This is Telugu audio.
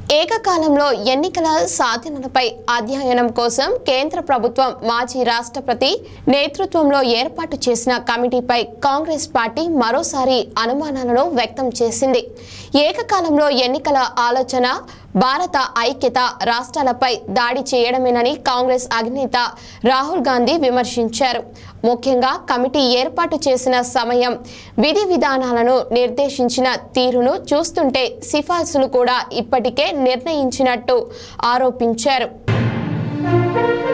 ఏకకాలంలో ఎన్నికల సాధనలపై అధ్యయనం కోసం కేంద్ర ప్రభుత్వం మాజీ రాష్ట్రపతి నేతృత్వంలో ఏర్పాటు చేసిన కమిటీపై కాంగ్రెస్ పార్టీ మరోసారి అనుమానాలను వ్యక్తం చేసింది ఏకకాలంలో ఎన్నికల ఆలోచన భారత ఐక్యత రాష్ట్రాలపై దాడి చేయడమేనని కాంగ్రెస్ అధినేత రాహుల్ గాంధీ విమర్శించారు ముఖ్యంగా కమిటీ ఏర్పాటు చేసిన సమయం విధి విధానాలను నిర్దేశించిన తీరును చూస్తుంటే సిఫార్సులు కూడా ఇప్పటికే నిర్ణయించినట్టు ఆరోపించారు